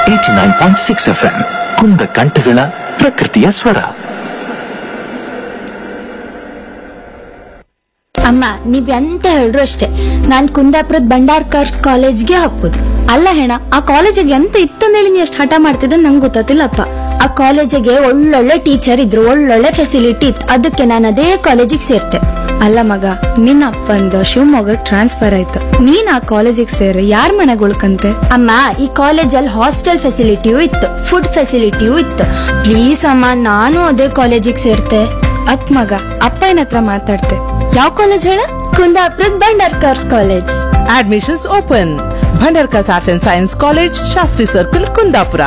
Eighty nine point six F M ಕುಂದ ಕಂಠಗಳ ಪ್ರಕೃತಿಯ ಸ್ವರ ಅಮ್ಮ ನೀವ್ ಎಂತ ಹೇಳ್ರು ಅಷ್ಟೇ ನಾನ್ ಕುಂದಾಪುರದ ಭಂಡಾರ್ಕರ್ಸ್ ಕಾಲೇಜ್ಗೆ ಹಾಕುದು ಅಲ್ಲ ಹೆಣ ಆ ಕಾಲೇಜಿಗೆ ಎಂತ ಇತ್ತಂದೇಳಿ ನೀ ಎಷ್ಟು ಹಠ ಮಾಡ್ತಿದ್ದ ನಂಗೆ ಗೊತ್ತಿಲ್ಲಪ್ಪ ಆ ಕಾಲೇಜಿಗೆ ಒಳ್ಳೊಳ್ಳೆ ಟೀಚರ್ ಇದ್ರು ಒಳ್ಳೊಳ್ಳೆ ಫೆಸಿಲಿಟಿ ಇತ್ತು ಅದಕ್ಕೆ ನಾನು ಅದೇ ಕಾಲೇಜಿಗೆ ಸೇರ್ತೆ ಅಲ್ಲ ಮಗ ನಿನ್ನ ಅಪ್ಪಂದ ಶಿವಮೊಗ್ಗಕ್ಕೆ ಟ್ರಾನ್ಸ್ಫರ್ ಆಯ್ತು ನೀನ್ ಆ ಕಾಲೇಜಿಗೆ ಸೇರಿ ಯಾರ್ ಮನೆಗ್ ಉಳ್ಕಂತೆ ಅಮ್ಮ ಈ ಕಾಲೇಜಲ್ಲಿ ಹಾಸ್ಟೆಲ್ ಫೆಸಿಲಿಟಿಯೂ ಇತ್ತು ಫುಡ್ ಫೆಸಿಲಿಟಿಯೂ ಇತ್ತು ಪ್ಲೀಸ್ ಅಮ್ಮ ನಾನು ಅದೇ ಕಾಲೇಜಿಗೆ ಸೇರ್ತೆ ಅತ್ ಮಗ ಅಪ್ಪನ ಹತ್ರ ಮಾತಾಡ್ತೆ ಯಾವ ಕಾಲೇಜ್ ಹೇಳ ಕುಂದಾಪುರದ Bhandarkars college admissions open Bhandarkars arts and science college Shastri circle Kundapura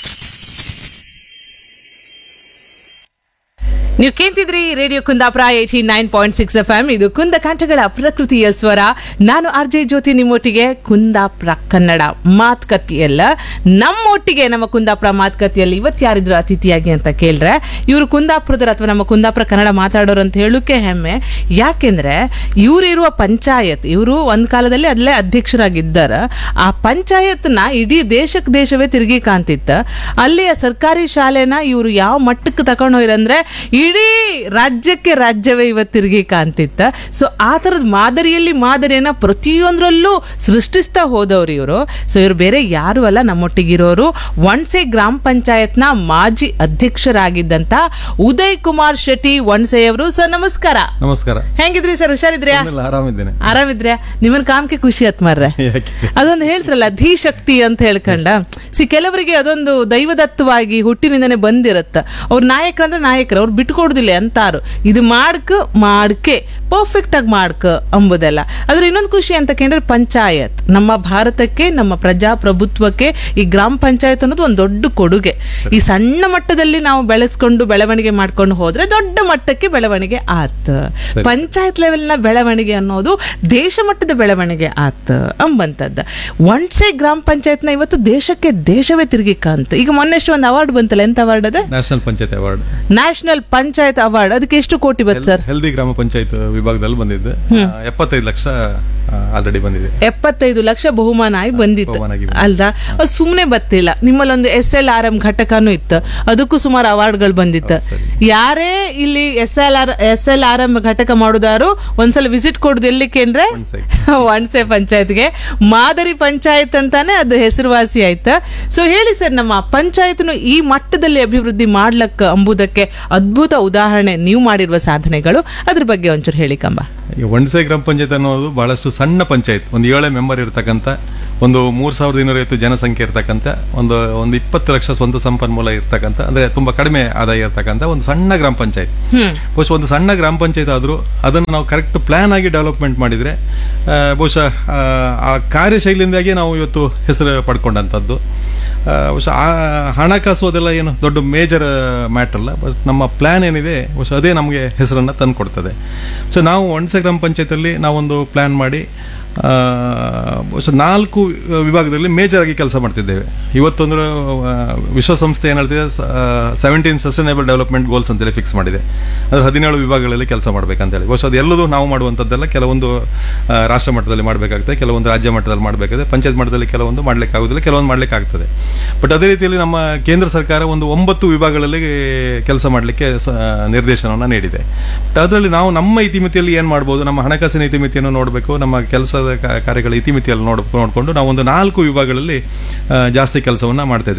ನೀವು ಕೇಳ್ತಿದ್ರಿ radio Kundapura eighty nine point six F M ಇದು ಕುಂದ ಕಂಠಗಳ ಪ್ರಕೃತಿಯ ಸ್ವರ ನಾನು ಆರ್ ಜೆ ಜ್ಯೋತಿ ನಿಮ್ಮೊಟ್ಟಿಗೆ ಕುಂದಾಪುರ ಕನ್ನಡ ಮಾತುಕತೆಯಲ್ಲ ನಮ್ಮೊಟ್ಟಿಗೆ ನಮ್ಮ ಕುಂದಾಪುರ ಮಾತುಕತೆಯಲ್ಲಿ ಇವತ್ತು ಯಾರಿದ್ರು ಅತಿಥಿಯಾಗಿ ಅಂತ ಕೇಳಿದ್ರೆ ಇವರು ಕುಂದಾಪುರದರ ಅಥವಾ ನಮ್ಮ ಕುಂದಾಪುರ ಕನ್ನಡ ಮಾತಾಡೋರು ಅಂತ ಹೇಳೋಕೆ ಹೆಮ್ಮೆ ಯಾಕೆಂದ್ರೆ ಇವರಿರುವ ಪಂಚಾಯತ್ ಇವರು ಒಂದ್ ಕಾಲದಲ್ಲಿ ಅಲ್ಲೇ ಅಧ್ಯಕ್ಷರಾಗಿದ್ದಾರ ಆ ಪಂಚಾಯತ್ನ ಇಡೀ ದೇಶಕ್ಕೆ ದೇಶವೇ ತಿರುಗಿ ಕಾಣ್ತಿತ್ತ ಅಲ್ಲಿಯ ಸರ್ಕಾರಿ ಶಾಲೆನ ಇವರು ಯಾವ ಮಟ್ಟಕ್ಕೆ ತಗೊಂಡು ಹೋಯ್ರಂದ್ರೆ ಇಡೀ ರಾಜ್ಯಕ್ಕೆ ರಾಜ್ಯವೇ ಇವತ್ತು ತಿರುಗಿ ಕಾಣ್ತಿತ್ತ ಸೊ ಆ ಥರದ ಮಾದರಿಯಲ್ಲಿ ಮಾದರಿಯನ್ನ ಪ್ರತಿಯೊಂದರಲ್ಲೂ ಸೃಷ್ಟಿಸ್ತಾ ಹೋದವ್ರು ಇವರು ಸೊ ಇವರು ಬೇರೆ ಯಾರು ಅಲ್ಲ ನಮ್ಮೊಟ್ಟಿಗಿರೋರು ಒಣಸೆ ಗ್ರಾಮ ಪಂಚಾಯತ್ನ ಮಾಜಿ ಅಧ್ಯಕ್ಷರಾಗಿದ್ದಂತ ಉದಯ್ ಕುಮಾರ್ ಶೆಟ್ಟಿ ಒಣಸೆ ಅವರು ಸರ್ ನಮಸ್ಕಾರ ನಮಸ್ಕಾರ ಹೆಂಗಿದ್ರಿ ಸರ್ ಹುಷಾರಿದ್ರ್ಯಾ ಏನಿಲ್ಲ, ಆರಾಮಿದ್ದೇನೆ ಆರಾಮಿದ್ರೆ ನಿಮ್ಮನ್ ಕಾಮಕ್ಕೆ ಖುಷಿ ಆತ್ ಮಾರ್ರೆ ಯಾಕೆ ಅದೊಂದು ಹೇಳ್ತಾರಲ್ಲ ಧೀಶಕ್ತಿ ಅಂತ ಹೇಳ್ಕೊಂಡ ಸಿ ಕೆಲವರಿಗೆ ಅದೊಂದು ದೈವದತ್ತವಾಗಿ ಹುಟ್ಟಿನಿಂದನೇ ಬಂದಿರತ್ತ ಅವ್ರ ನಾಯಕರಂದ್ರೆ ನಾಯಕರು ಅವ್ರು ಬಿಟ್ಕೊಡುದಿಲ್ಲ ಅಂತಾರು ಇದು ಮಾಡ್ಕ ಮಾಡ್ಕೆ ಪರ್ಫೆಕ್ಟ್ ಆಗಿ ಮಾಡ್ಕ ಅಂಬುದೆಲ್ಲ ಅದ್ರ ಇನ್ನೊಂದು ಖುಷಿ ಅಂತ ಕೇಳಿದ್ರೆ ಪಂಚಾಯತ್ ನಮ್ಮ ಭಾರತಕ್ಕೆ ನಮ್ಮ ಪ್ರಜಾಪ್ರಭುತ್ವಕ್ಕೆ ಈ ಗ್ರಾಮ ಪಂಚಾಯತ್ ಅನ್ನೋದು ಒಂದು ದೊಡ್ಡ ಕೊಡುಗೆ ಈ ಸಣ್ಣ ಮಟ್ಟದಲ್ಲಿ ನಾವು ಬೆಳೆಸ್ಕೊಂಡು ಬೆಳವಣಿಗೆ ಮಾಡ್ಕೊಂಡು ಹೋದ್ರೆ ದೊಡ್ಡ ಮಟ್ಟಕ್ಕೆ ಬೆಳವಣಿಗೆ ಆತ್ ಪಂಚಾಯತ್ ಲೆವೆಲ್ನ ಬೆಳವಣಿಗೆ ಅನ್ನೋದು ದೇಶ ಮಟ್ಟದ ಬೆಳವಣಿಗೆ ಆತ್ ಅಂಬಂತದ್ದ ಒಣ್ಸೆ ಗ್ರಾಮ ಪಂಚಾಯತ್ನ ಇವತ್ತು ದೇಶಕ್ಕೆ ದೇಶವೇ ತಿರುಗಿ ಕಾಂತ ಈಗ ಮೊನ್ನೆಷ್ಟು ಒಂದು ಅವಾರ್ಡ್ ಬಂತಲ್ಲ ಎಂತ ಅವಾರ್ಡ್ ಅದ national panchayat award national panchayat award ಅದಕ್ಕೆ ಎಷ್ಟು ಕೋಟಿ ಬತ್ ಸರ್ ಹೆಲ್ದಿ ಗ್ರಾಮ ಪಂಚಾಯತ್ ವಿಭಾಗದಲ್ಲಿ ಬಂದಿದ್ದು ಆ, ಎಪ್ಪತ್ತೈದು ಲಕ್ಷ ಆಲ್ರೆಡಿ ಬಂದಿದೆ ಎಪ್ಪತ್ತೈದು ಲಕ್ಷ ಬಹುಮಾನ ಆಗಿ ಬಂದಿತ್ತು ಬಹುಮಾನ ಆಗಿ ಬಂದಿತ್ತು. ಅಲ್ದಾ ಅದು ಸುಮ್ಮನೆ ಬತ್ತಿಲ್ಲ ನಿಮ್ಮಲ್ಲಿ ಒಂದು ಎಸ್ ಎಲ್ ಆರ್ ಎಂ ಘಟಕನೂ ಇತ್ತು ಅದಕ್ಕೂ ಸುಮಾರು ಅವಾರ್ಡ್ಗಳು ಬಂದಿತ್ತು ಹೌದು, ಸರಿ. ಯಾರೇ ಇಲ್ಲಿ S L R S L R M ಘಟಕ ಮಾಡುದಾರು ಒಂದ್ಸಲ ವಿಸಿಟ್ ಕೊಡುದು ಎಲ್ಲಿಕ್ಕೆ ಅಂದ್ರೆ ಒಣ್ಸೆ. ಒಣ್ಸೆ ಪಂಚಾಯತ್ಗೆ ಮಾದರಿ ಪಂಚಾಯತ್ ಅಂತಾನೆ ಅದು ಹೆಸರುವಾಸಿ ಆಯ್ತಾ ಸೊ ಹೇಳಿ ಸರ್ ನಮ್ಮ ಪಂಚಾಯತ್ನು ಈ ಮಟ್ಟದಲ್ಲಿ ಅಭಿವೃದ್ಧಿ ಮಾಡ್ಲಕ್ಕ ಅಂಬುದಕ್ಕೆ ಅದ್ಭುತ ಉದಾಹರಣೆ ನೀವು ಮಾಡಿರುವ ಸಾಧನೆಗಳು ಅದ್ರ ಬಗ್ಗೆ ಒಂಚೂರು ಹೇಳಿ ಕಂಬ ಈ ಒಣಸೆ ಗ್ರಾಮ ಪಂಚಾಯತ್ ಅನ್ನೋದು ಬಹಳಷ್ಟು ಸಣ್ಣ ಪಂಚಾಯತ್ ಒಂದು ಏಳೆ ಮೆಂಬರ್ ಇರ್ತಕ್ಕಂಥ ಒಂದು ಮೂರ್ ಸಾವಿರದ ಇನ್ನೂರೈವತ್ತು ಜನಸಂಖ್ಯೆ ಇರ್ತಕ್ಕಂಥ ಒಂದು ಒಂದು ಇಪ್ಪತ್ತು ಲಕ್ಷ ಸ್ವಂತ ಸಂಪನ್ಮೂಲ ಇರ್ತಕ್ಕಂಥ ಅಂದ್ರೆ ತುಂಬಾ ಕಡಿಮೆ ಆದಾಯ ಇರ್ತಕ್ಕಂಥ ಒಂದು ಸಣ್ಣ ಗ್ರಾಮ ಪಂಚಾಯತ್ ಬಹುಶಃ ಒಂದು ಸಣ್ಣ ಗ್ರಾಮ ಪಂಚಾಯತ್ ಆದರೂ ಅದನ್ನು ನಾವು ಕರೆಕ್ಟ್ ಪ್ಲಾನ್ ಆಗಿ ಡೆವಲಪ್ಮೆಂಟ್ ಮಾಡಿದ್ರೆ ಆ, ಬಹುಶಃ ಆ, ಆ ಕಾರ್ಯಶೈಲಿಯಿಂದಾಗಿ ನಾವು ಇವತ್ತು ಹೆಸರು ಪಡ್ಕೊಂಡಂಥದ್ದು ಆ, ಬಹುಶಃ ಆ ಹಣಕಾಸು ಅದೆಲ್ಲ ಏನು ದೊಡ್ಡ ಮೇಜರ್ ಮ್ಯಾಟರ್ ಅಲ್ಲ ಬಟ್ ನಮ್ಮ ಪ್ಲಾನ್ ಏನಿದೆ ಬಹುಶಃ ಅದೇ ನಮಗೆ ಹೆಸರನ್ನು ತಂದು ಕೊಡ್ತದೆ ಸೊ ನಾವು ಒಣಸೆ ಗ್ರಾಮ ಪಂಚಾಯತಲ್ಲಿ ನಾವೊಂದು ಪ್ಲಾನ್ ಮಾಡಿ ಆ, ಬಹುಶಃ ನಾಲ್ಕು ವಿಭಾಗದಲ್ಲಿ ಮೇಜರ್ ಆಗಿ ಕೆಲಸ ಮಾಡ್ತಿದ್ದೇವೆ ಇವತ್ತೊಂದು ಆ, ವಿಶ್ವಸಂಸ್ಥೆ ಏನು ಹೇಳ್ತಿದೆ ಸೆವೆಂಟೀನ್ ಸಸ್ಟೈನೇಬಲ್ ಡೆವಲಪ್ಮೆಂಟ್ ಗೋಲ್ಸ್ ಅಂತೇಳಿ ಫಿಕ್ಸ್ ಮಾಡಿದೆ ಅದ್ರ ಹದಿನೇಳು ವಿಭಾಗಗಳಲ್ಲಿ ಕೆಲಸ ಮಾಡಬೇಕಂತೇಳಿ ಬಹುಶಃ ಅದೆಲ್ಲದೂ ನಾವು ಮಾಡುವಂಥದ್ದೆಲ್ಲ ಕೆಲವೊಂದು ಆ, ರಾಷ್ಟ್ರ ಮಟ್ಟದಲ್ಲಿ ಮಾಡಬೇಕಾಗ್ತದೆ ಕೆಲವೊಂದು ರಾಜ್ಯ ಮಟ್ಟದಲ್ಲಿ ಮಾಡಬೇಕಾಗುತ್ತೆ ಪಂಚಾಯತ್ ಮಟ್ಟದಲ್ಲಿ ಕೆಲವೊಂದು ಮಾಡ್ಲಿಕ್ಕೆ ಆಗುದಿಲ್ಲ ಕೆಲವೊಂದು ಮಾಡ್ಲಿಕ್ಕೆ ಆಗ್ತದೆ ಬಟ್ ಅದೇ ರೀತಿಯಲ್ಲಿ ನಮ್ಮ ಕೇಂದ್ರ ಸರ್ಕಾರ ಒಂದು ಒಂಬತ್ತು ವಿಭಾಗಗಳಲ್ಲಿ ಕೆಲಸ ಮಾಡಲಿಕ್ಕೆ ನಿರ್ದೇಶನವನ್ನು ನೀಡಿದೆ ಬಟ್ ಅದರಲ್ಲಿ ನಾವು ನಮ್ಮ ಇತಿಮಿತಿಯಲ್ಲಿ ಏನು ಮಾಡ್ಬೋದು ನಮ್ಮ ಹಣಕಾಸಿನ ಇತಿಮಿತಿಯನ್ನು ನೋಡಬೇಕು ನಮ್ಮ ಕೆಲಸದ ಕಾ- ಕಾರ್ಯಗಳ ಇತಿಮಿತಿಯಲ್ಲಿ ನೋಡ್ ನೋಡಿಕೊಂಡು ನಾವು ಒಂದು ನಾಲ್ಕು ವಿಭಾಗಗಳಲ್ಲಿ ಆ, ಜಾಸ್ತಿ ಕೆಲಸವನ್ನು ಮಾಡ್ತಾ ಇದ್ದೇವೆ